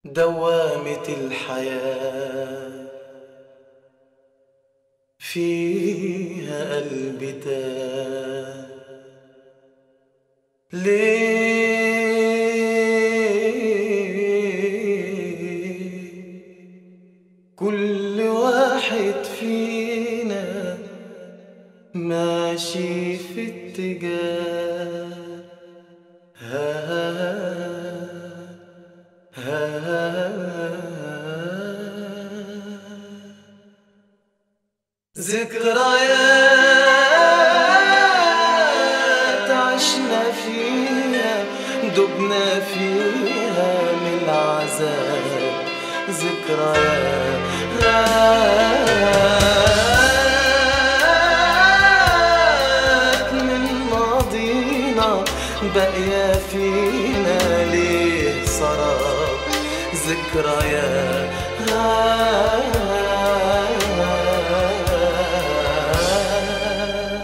دوامة الحياة فيها قلبي تاه ليه كل واحد فينا ماشي في اتجاه ها ذكريات عشنا فيها دبنا فيها من العذاب ذكريات من ماضينا باقية فينا ليه سراب ذكريات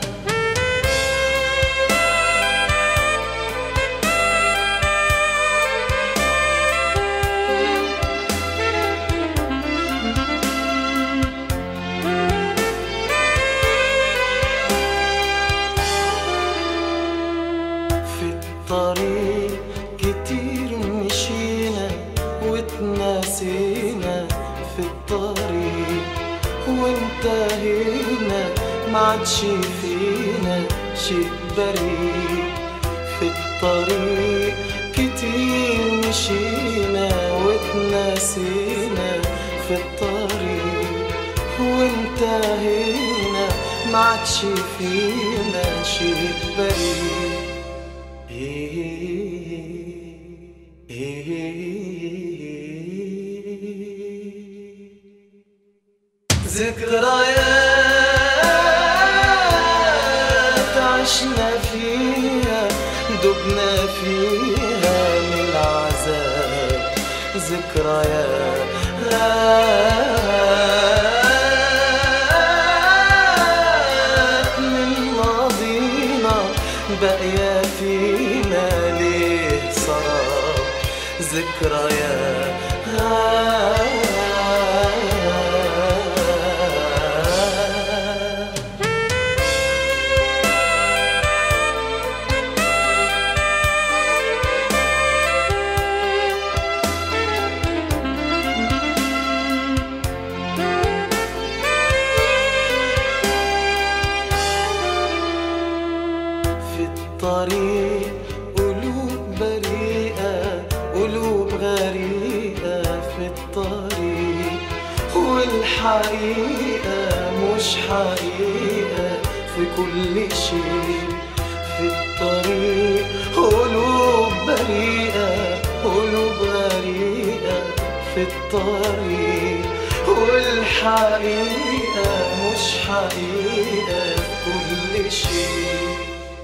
في الطريق كتير مشينا واتناسينا في الطريق وانتهينا معادش فينا شيء بريء في الطريق كتير مشينا واتناسينا في الطريق وانتهينا معادش فينا شيء بريء ذكريات عشنا فيها دبنا فيها من العذاب ذكريات من ماضينا باقية فينا ليه سراب ذكريات في الطريق قلوب بريئة قلوب غريقة في الطريق والحقيقة مش حقيقة في كل شيء في الطريق قلوب بريئة قلوب غريقة في الطريق والحقيقة مش حقيقة في كل شيء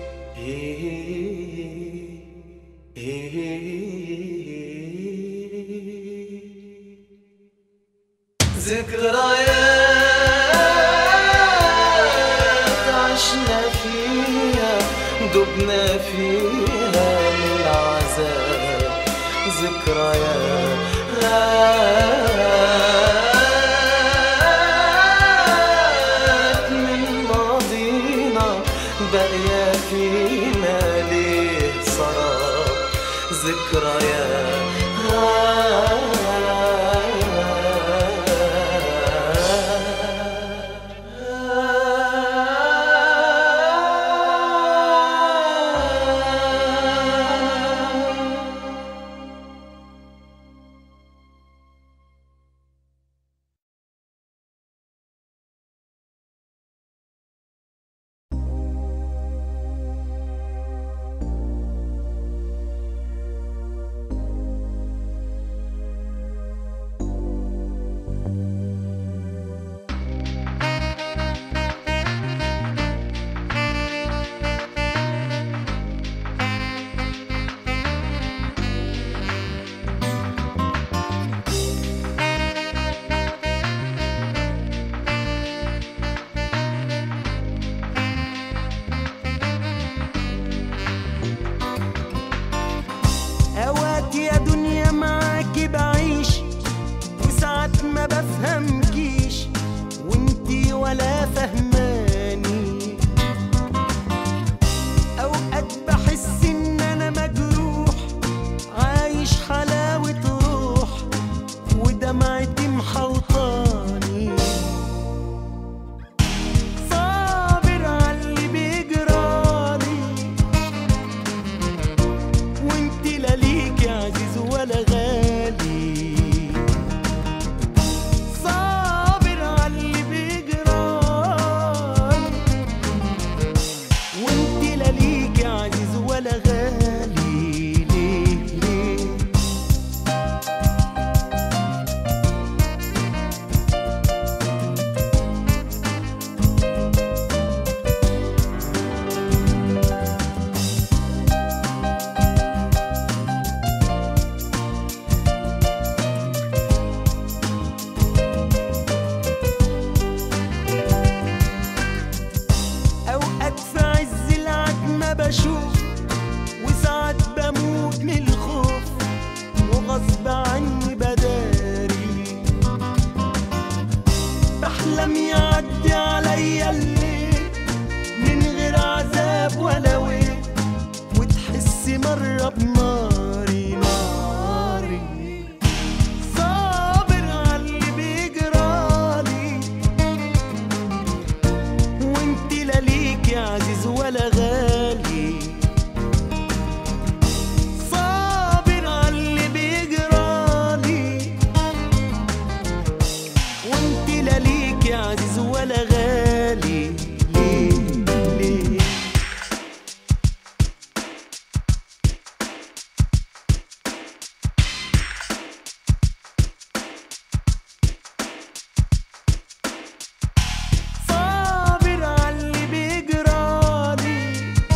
ذكريات عشنا فيها دبنا فيها من العذاب ذكريات من ماضينا باقية فينا ليه سراب ذكريات يعدي عليا الليل من غير عذاب ولا ويل وتحسي مرة بناري ناري صابر عاللي بيجرالي وانت لا ليكي عزيز ولا غالي صابر عاللي بيجرالي وانت لا ليكي عزيز ولا غالي ليه ليه صابر عاللي بيجرالي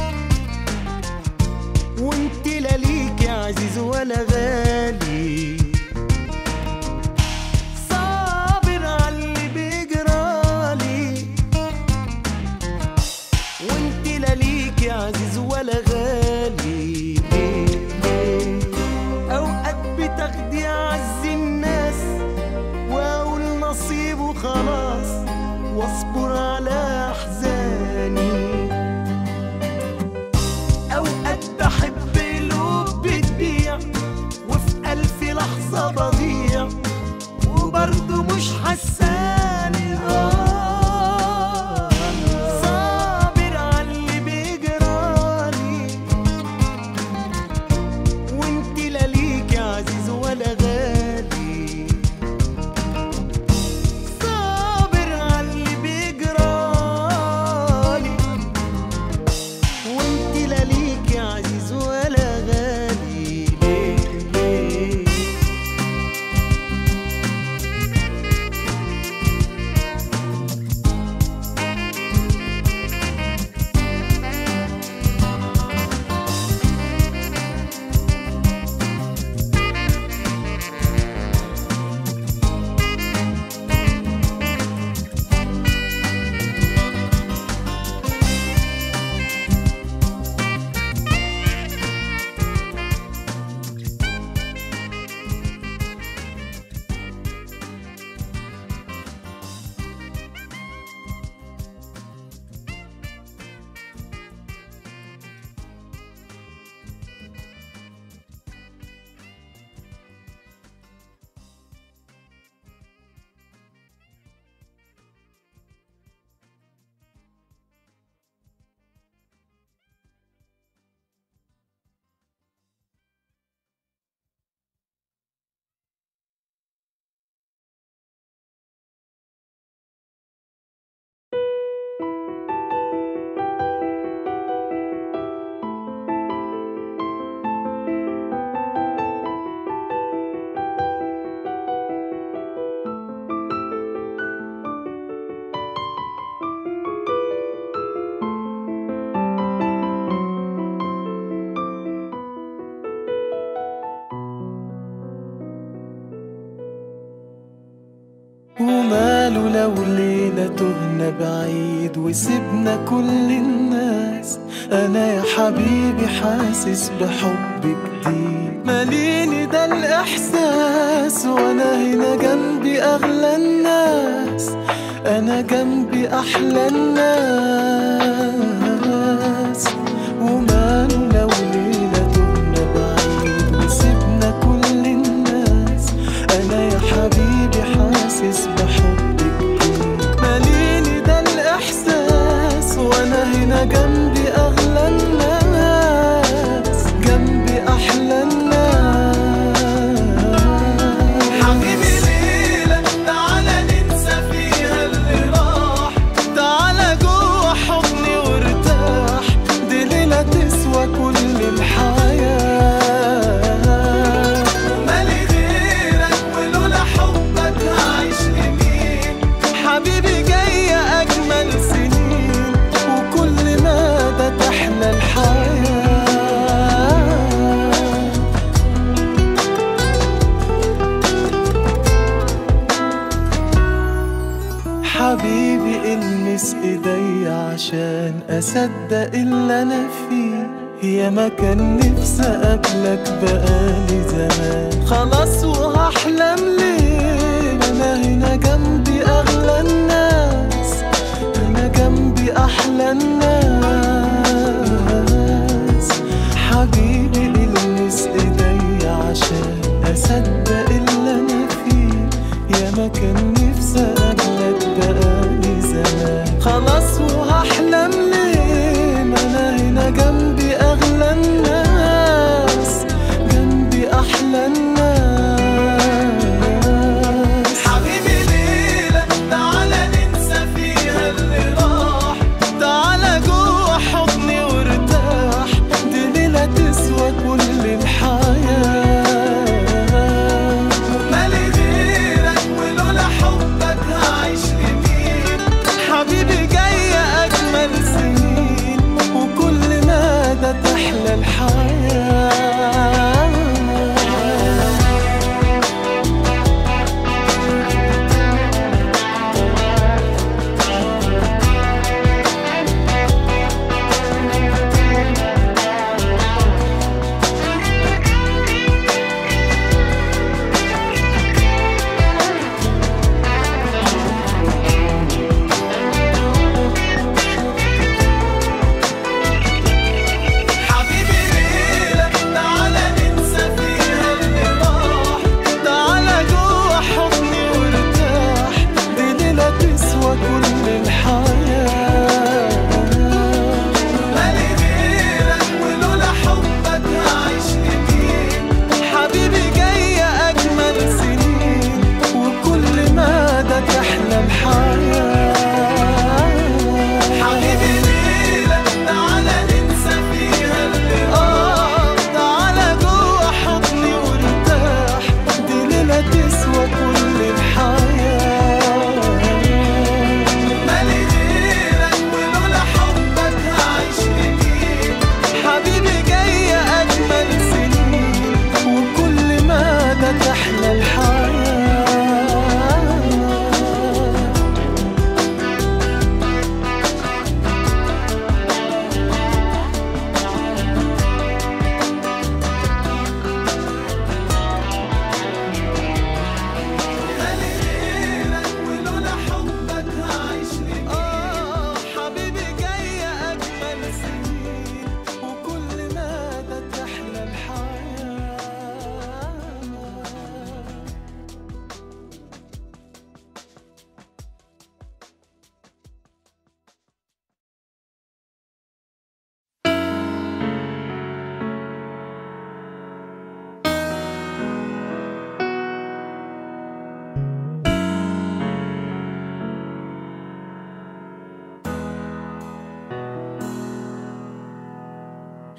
وانت لا ليكي عزيز ولا غالي صابر عاللي بيجرالي وانت لا ليكي عزيز ولا غالي ليه ليه اوقات بتاخدي اعز الناس واقول نصيب وخلاص واصبر على احزاني اوقات بحب قلوب بتبيع وفي الف لحظه بضيع وبرضه مش حساني آه صابر عاللي بيجرالي وانت لا ليكي عزيز ولا غالي صابر عاللي بيجرالي وانت لا ليكي عزيز ولا غالي ليه ليه وماله لو ليلة تهنا بعيد وسبنا كل الناس أنا يا حبيبي حاسس بحب جديد ماليني ده الإحساس وأنا هنا جنبي أغلى الناس أنا جنبي أحلى الناس وماله لو ليلة تهنا بعيد وسبنا كل الناس أنا يا حبيبي حاسس بحب جديد ماليني ده الإحساس وأنا هنا جنبي أغلى الناس جنبي أحلى الناس حبيبي ليلة تعالى ننسى فيها اللي راح تعالى جوه حضني وارتاح دي ليلة تسوى كل الحياة مالي غيرك ولولا حبك هعيش لمين حبيبي جاية أجمل سنين وكل مدى تحلى الحياة حبيبي المس ايدي عشان اصدق اللي انا فيه يا ما كان نفسي اقابلك بقالي زمان خلاص وهحلم ليه انا هنا جنبي اغلى الناس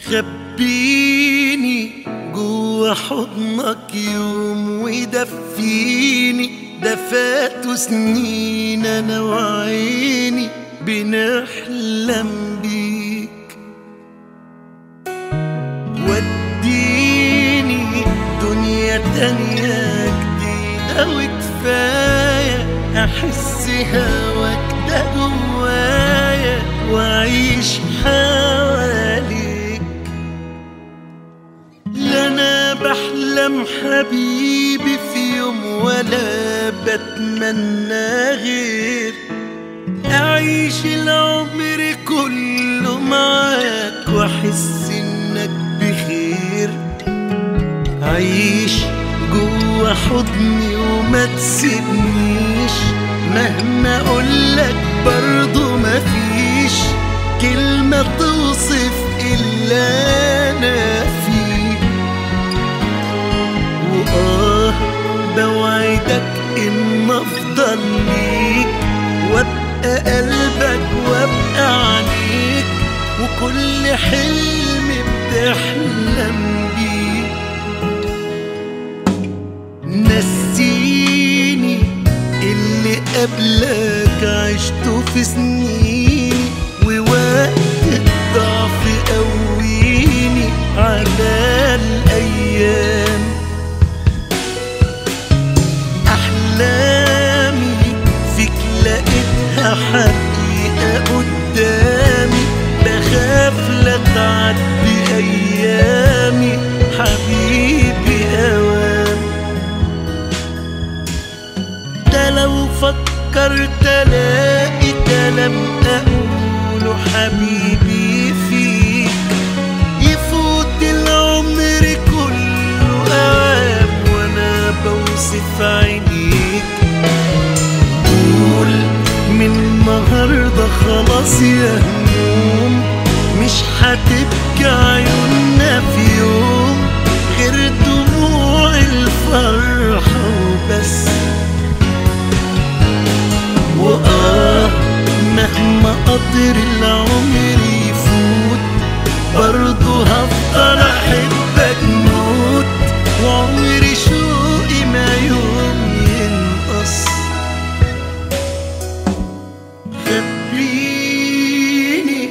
خبيني جوا حضنك يوم ودفيني ده فاتوا سنين انا وعيني بنحلم بيك وديني دنيا تانية جديدة وكفاية أحس هواك ده جوايا وأعيش حواليك لا أنا بحلم حبيبي في يوم ولا بتمنى غير أعيش العمر كله معاك وأحس إنك بخير عيش جوا حضني وما تسيبنيش مهما أقولك برضو مفيش كلمة توصف إلا أنا فيه وآه بوعدك إن أفضل ليك وأبقى قلبك وأبقى عليك وكل حلم بتحلم بيه نسيني اللي قبلك عشته في سنيني ووقت الضعف قويني على الأيام أحلامي فيك لقيتها حقيقة قدامي بخاف لا تعدي أيامي حبيبي أوام ده لو فكرت الاقي كلام اقوله حبيبي فيك يفوت العمر كله اوام وانا بوصف عينيك قول من النهارده خلاص يا هموم مش هتبكي عيوننا في يوم غير دموع الفرحة وبس وآه مهما قدر العمر يفوت برضه هفضل أحبك موت وعمري شوقي ما يوم ينقص خبيني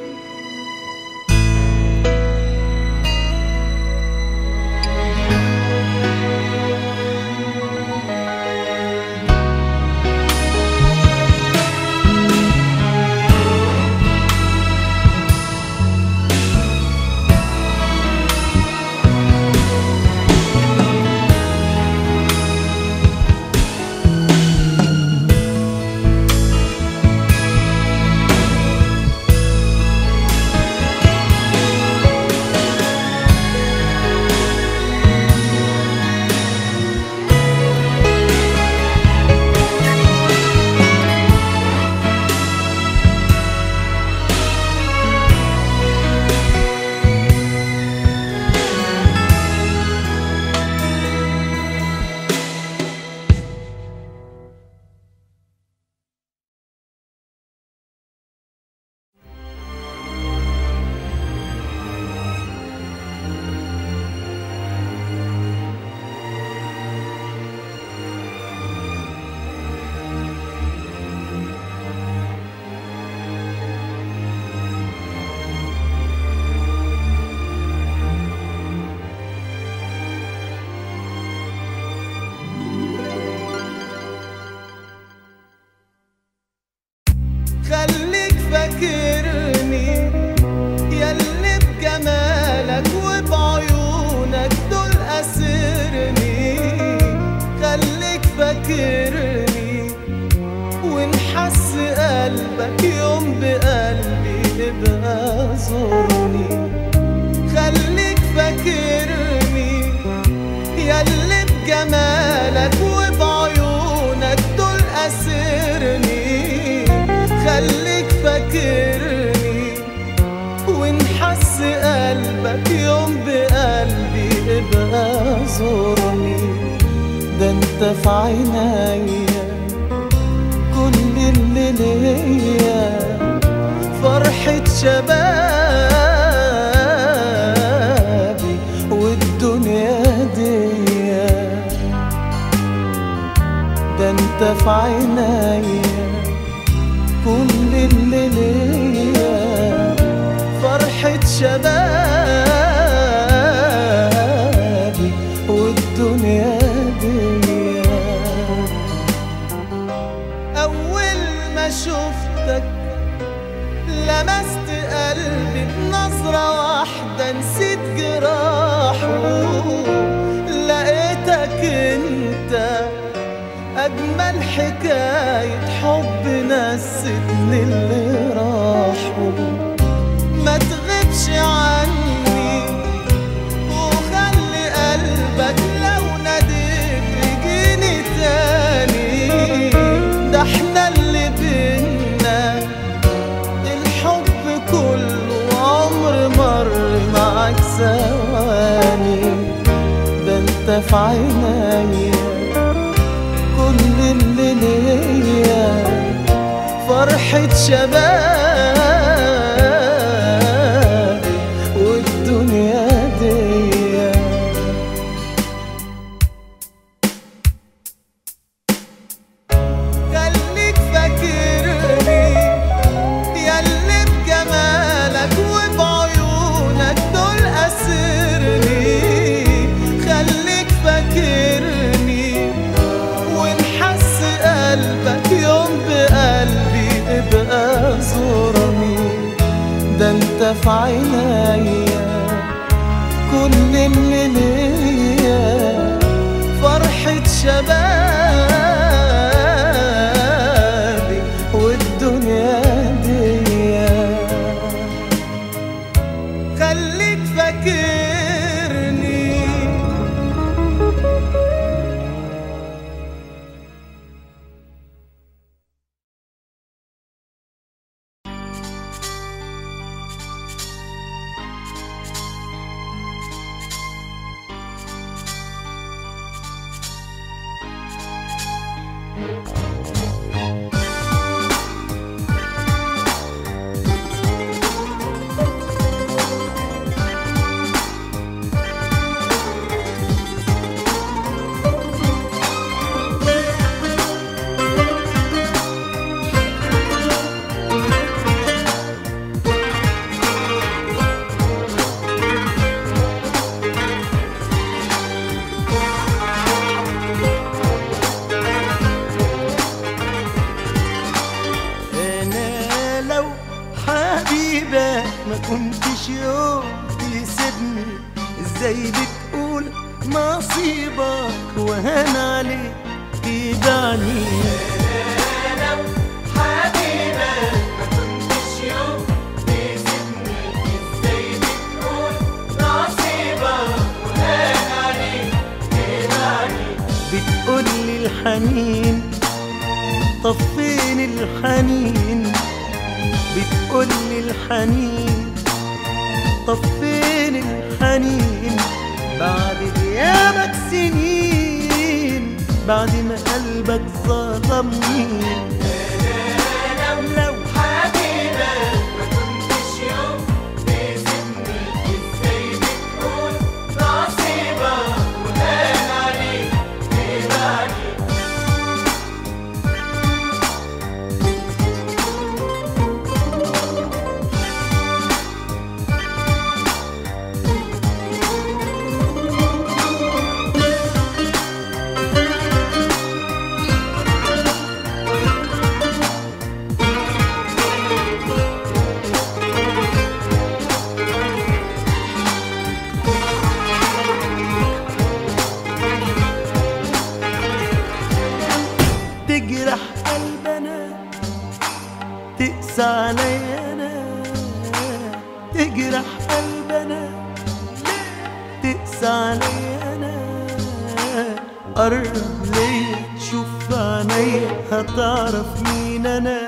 خليك فاكرني ياللي بجمالك وبعيونك دول أسرني خليك فاكرني ونحس قلبك يوم بقلبي ابقى زورني خليك فاكرني ياللي بجمالك وبعيونك دول أسرني خليك فاكرني ونحس قلبك يوم بقلبي ابقى زورني ده انت في عينيا كل اللي ليا فرحة شباب في عينيا كل اللي ليا فرحة شبابي والدنيا دي أول ما شفتك لمست قلبي بنظرة واحدة نسيت جراحه لقيتك انت أجمل حكاية حب نستني اللي راحوا ما تغيبش عني وخلي قلبك لو ناديت يجيني تاني ده احنا اللي بينا الحب كله عمر مر معاك ثواني ده انت في عينيا كل اللي ليا فرحة شبابي والدنيا دي خليك فاكرني ياللي بجمالك وبعيونك دول أسرني خليك فاكرني ونحس قلبك يوم بقلبي ابقى زورني ده انت في عينيا كل اللي ليا فرحة شبابي والدنيا دي خليك فاكرني انا لو حبيبك ما كنتش يوم تسيبني ازاي بتقول نصيبك وهان عليك تدعني بتقولي الحنين طب فين الحنين بتقولي الحنين طب فين الحنين بعد غيابك سنين بعد ما قلبك ظلمني لو تجرح قلبنا تقسى عليا انا تجرح قلبنا تقسى عليا انا قرب ليا تشوف في عينيا هتعرف مين انا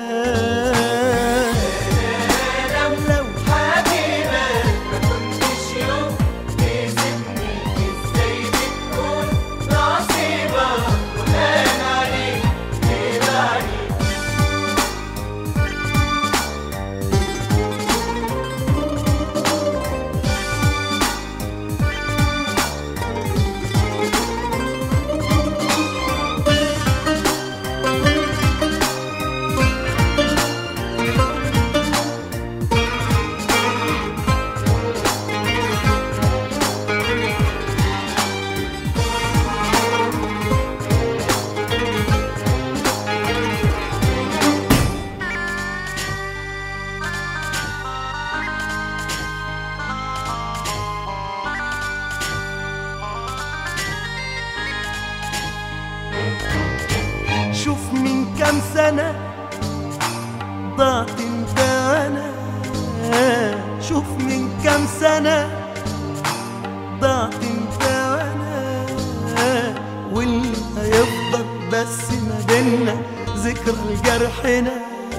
لو سنة ضعت انت وانا شوف من كام سنة ضعت انت وانا واللي هيفضل بس ما بينا ذكرى لجرحنا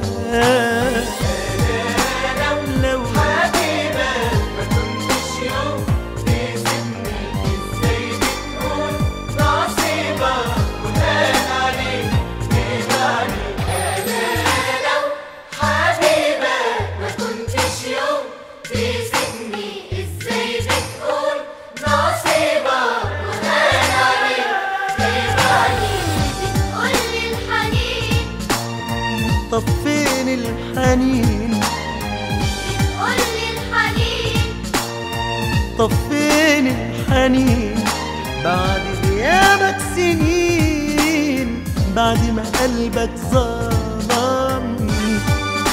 لو طب فين الحنين طب فين الحنين بعد غيابك سنين بعد ما قلبك ظلمني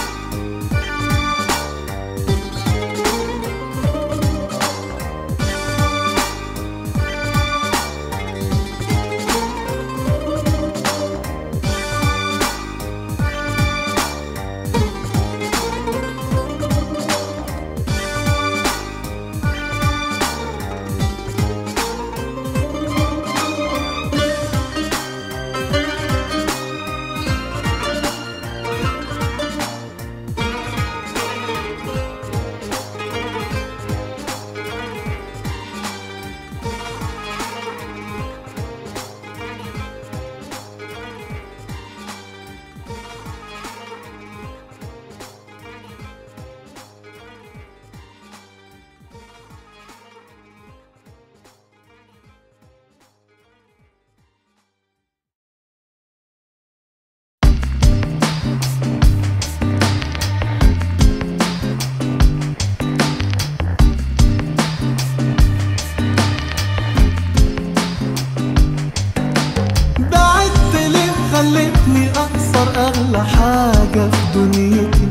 بعدت ليه خلتني أخسر أغلى حاجة في دنيتي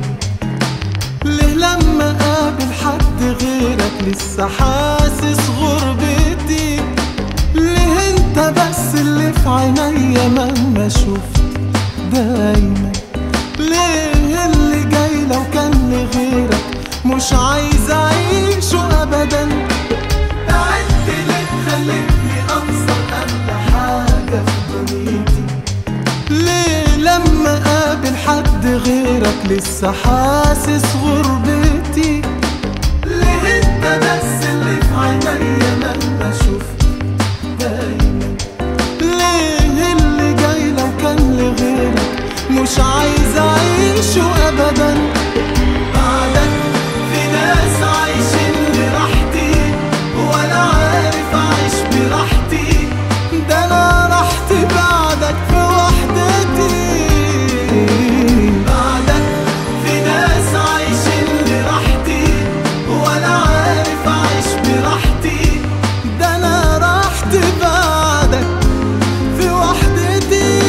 ليه لما قابل حد غيرك لسه حاسس غربتي ليه انت بس اللي في عينيا مهما شفت دايما ليه اللي جاي لو كان لغيرك مش عايز اعيشه ابدا بعدت ليه خلتني انصر اغلى حاجه في دنيتي ليه لما قابل حد غيرك لسه حاسس غربتي ليه انت بس اللي في عينيا مهما شفت دايما ليه اللي جاي لو كان لغيرك مش عايز اعيشه ابدا بعدك في ناس عايشين براحتي ولا عارف اعيش براحتي ده انا راحتي بعدك في وحدتي بعدك في ناس عايشين براحتي ولا عارف اعيش براحتي ده انا راحتي بعدك في وحدتي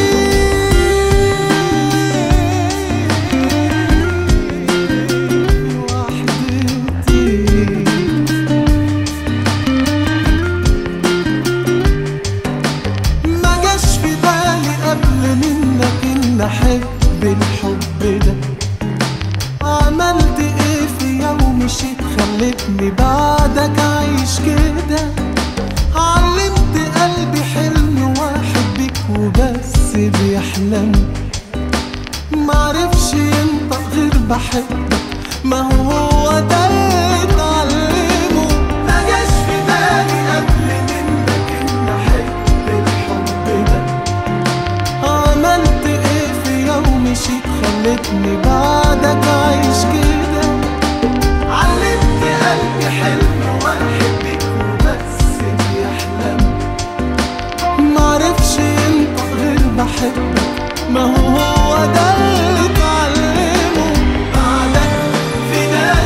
وحدتي ما جاش في بالي قبل منك ان احب الحب ده عملت ايه في يوم مشيت خلتني بعدك اعيش كده علمت قلبي حلم واحد بيك وبس بيحلم معرفش ينطق غير بحبك ما هو هو ده اللي اتعلمه ما جاش في بالي قبل منك ان احب الحب ده عملت ايه في يوم مشيت خلتني بعدك اعيش كده علمت قلبي حلم واحد بيك وبس بيحلم معرفش ينطق غير بحبك ما هو هو ده اللي اتعلمه بعدك في ناس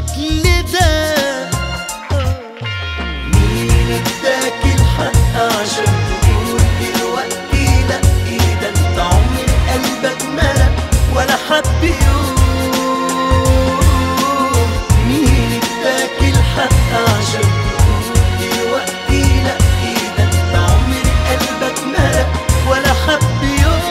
بالشكل ده مين اداك الحق عشان تقول دلوقتي لا ايه ده انت عمر قلبك ملا ولا حب يوم مين اداك الحق عشان تقول دلوقتي لا ايه ده انت عمر قلبك ملا ولا حب يوم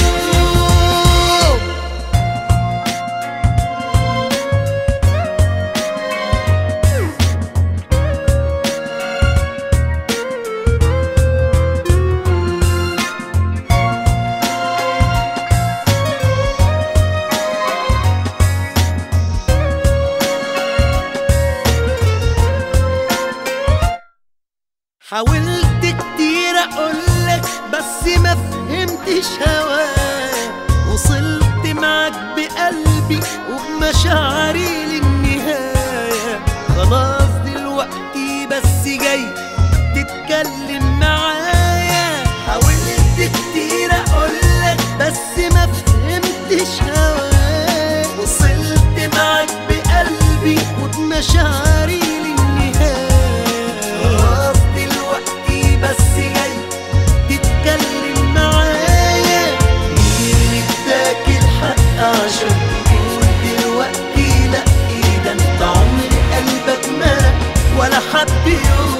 حاولت كتير اقولك بس ما فهمتش هواك وصلت معاك بقلبي وبمشاعري للنهاية خلاص دلوقتي بس جاي تتكلم معايا حاولت كتير اقولك بس ما فهمتش هواك وصلت معاك بقلبي وبمشاعري للنهاية خلاص دلوقتي بس جاي تتكلم معايا مين اداك الحق عشان تقول دلوقتي لا ايه ده انت عمر قلبك ملا ولا حب يوم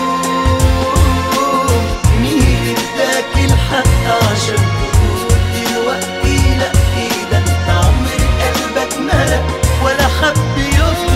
مين اداك الحق عشان تقول دلوقتي لا ايه ده انت عمر قلبك ملا ولا حب يوم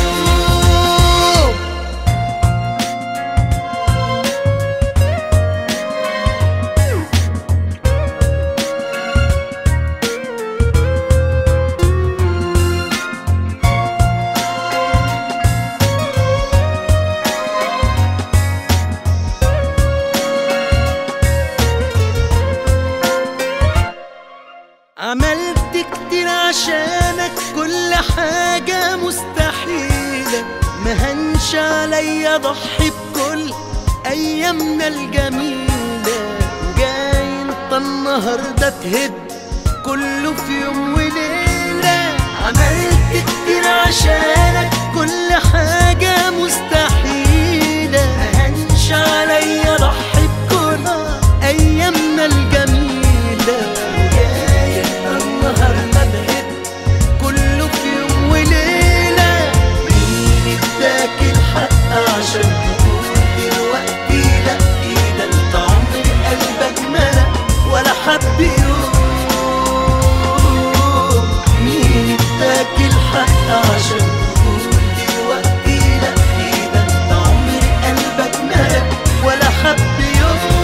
عملت كتير عشانك كل حاجة مستحيلة مهنش عليا ضحي بكل أيامنا الجميلة جاي انت النهاردة تهد كله في يوم وليلة عملت كتير عشانك كل حاجة مستحيلة مهنش عليا ضحي بكل أيامنا الجميلة جاي انت النهاردة تهد كله في يوم وليلة مين اداك الحق عشان تقول دلوقتي لا ايه ده انت عمر قلبك ملا ولا حب يوم مين اداك الحق عشان تقول دلوقتي لا ايه ده انت عمر قلبك ملا ولا حب يوم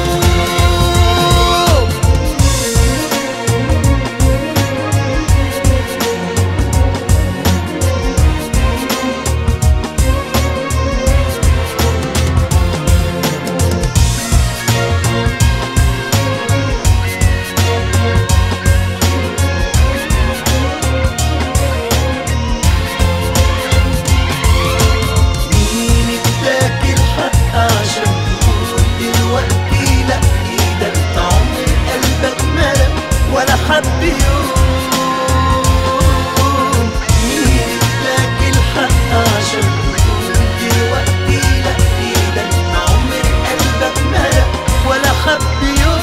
مين اداك الحق عشان تقول دلوقتي لا ايه ده انت عمر قلبك ملا ولا حب يوم مين اداك الحق عشان تقول دلوقتي لا ايه ده انت عمر قلبك ملا ولا حب يوم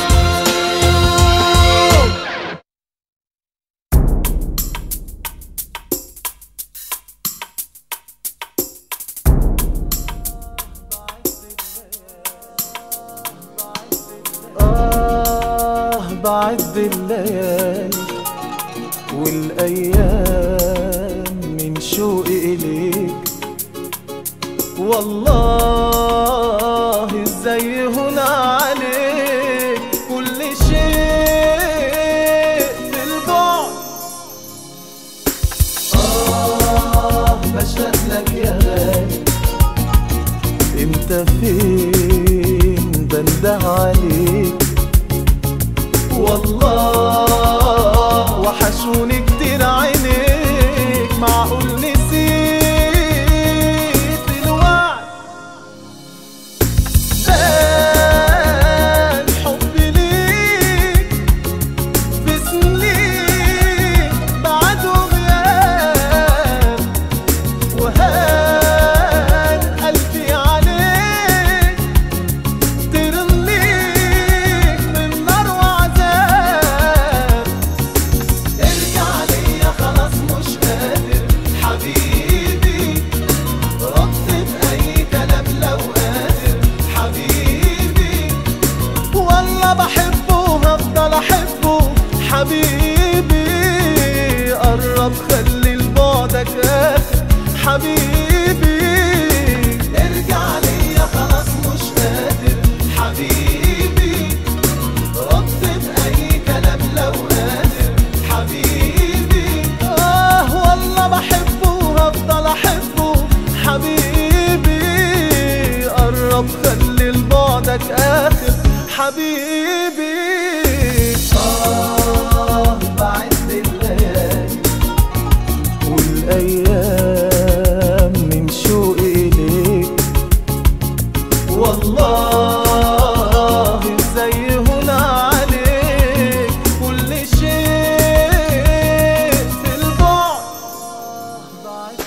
آه بعد الليالي والأيام من شوقي إليك والله ازاي هنا عليك كل شيء في البعد آه بشتاق لك يا غالي انت فين بنده عليك والله وحشوني كتير عينيك معقول نسيت الوعد حبيبي قرب خلي لبعدك آخر حبيبي ارجع ليا خلاص مش قادر حبيبي رد بأي كلام لو قادر حبيبي آه والله بحبه وهفضل أحبه حبيبي قرب خلي لبعدك آخر حبيبي آه بعد الليالي والأيام من شوقي إليك والله ازاي هنا عليك كل شيء في البعد بعد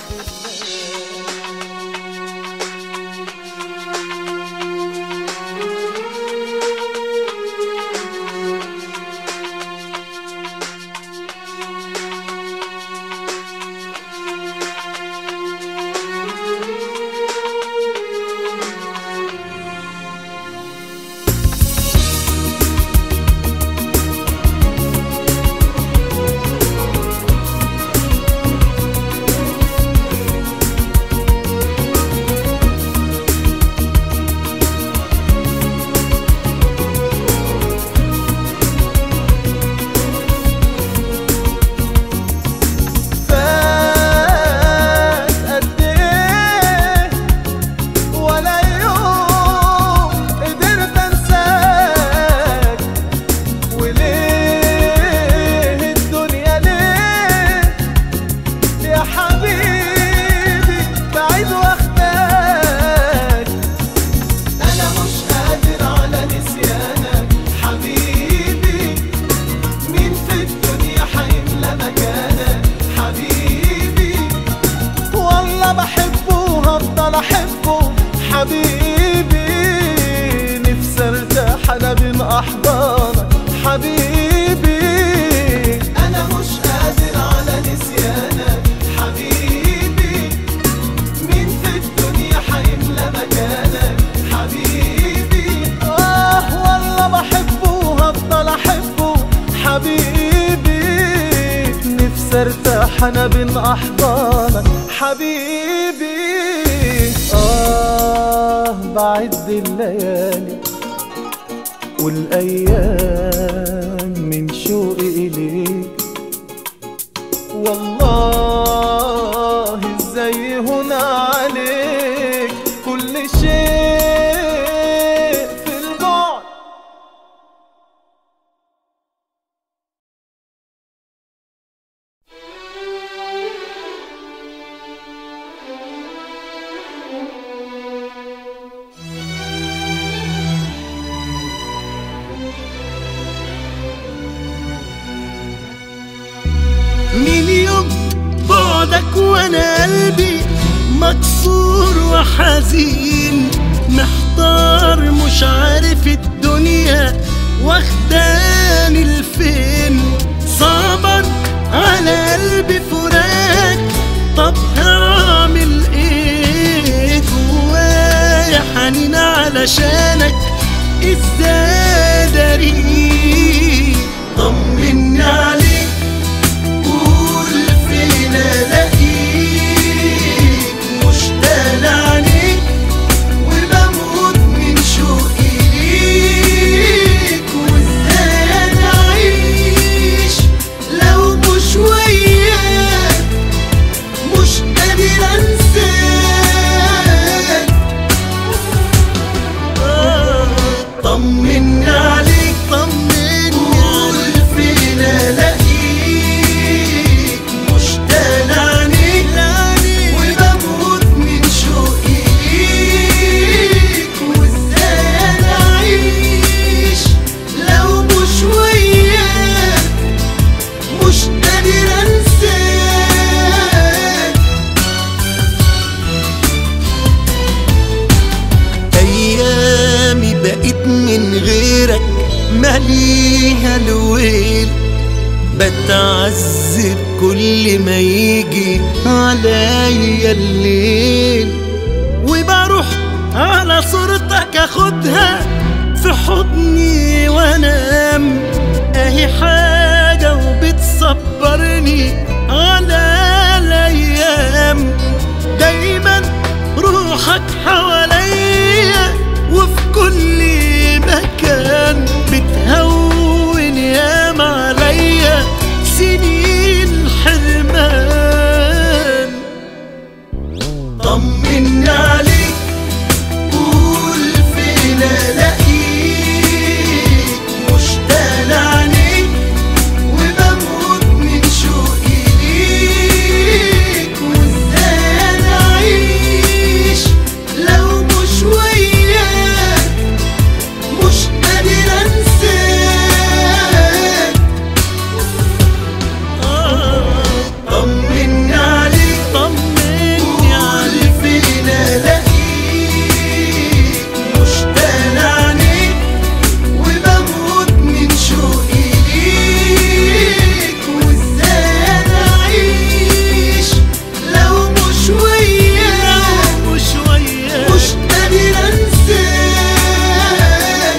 الليل فات قد ايه ولا يوم قدرت انساك وليه الدنيا ليه يا حبيبي بعيد واخداك انا مش قادر على نسيانك حبيبي مين في الدنيا حيملى مكانك حبيبي والله بحبه وهفضل احبه حبيبي نفسي ارتاح انا بين احضانك حبيبي انا مش قادر على نسيانك حبيبي مين في الدنيا حيملى مكانك حبيبي اه والله بحبه وهفضل احبه حبيبي نفسي ارتاح انا بين احضانك حبيبي اه بعد الليالي والايام من شوقي اليك والله ازاي هنا عليك كل شيء في البعد من يوم بعدك وانا قلبي مكسور وحزين محتار مش عارف الدنيا واخداني لفين صعبا على قلبي فراق طب هعمل ايه جوايا حنين علشانك ازاي داري طمني عليك قول فين الاقيك مشتاق عليك وبموت من شوقي ليك وازاي انا اعيش لو مش وياك مش قادر انساك طمني عليك طمني قول فين الاقيك مشتاق عليك وبموت من شوقي ليك وازاي انا اعيش لو مش وياك مش قادر انساك ايامي بقيت من غيرك ماليها الويل بتعذب كل ما يجي عليا الليل وبروح على صورتك اخدها في حضني وانام اهي حاجة سنين حرمان طمني عليك قول فين الاقيك مشتاق لعينيك وبموت من شوقي ليك وازاي انا اعيش لو مش وياك مش قادر انساك طمني عليك طمني عليك فين الاقيك مشتاق لعينيك وبموت من شوقي ليك وازاي انا اعيش لو مش وياك مش وياك مش قادر انساك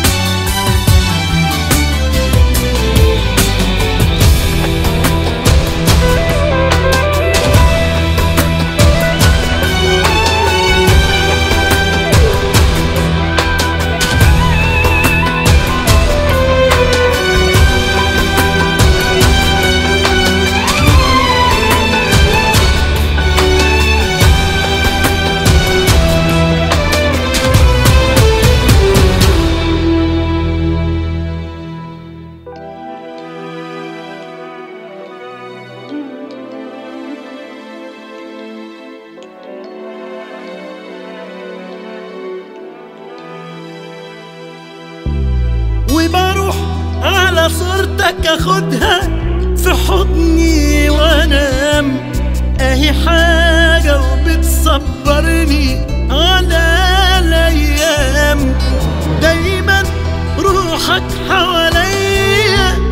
وبروح على صورتك اخدها في حضني وانام اهي حاجة وبتصبرني على الايام دايما روحك حواليا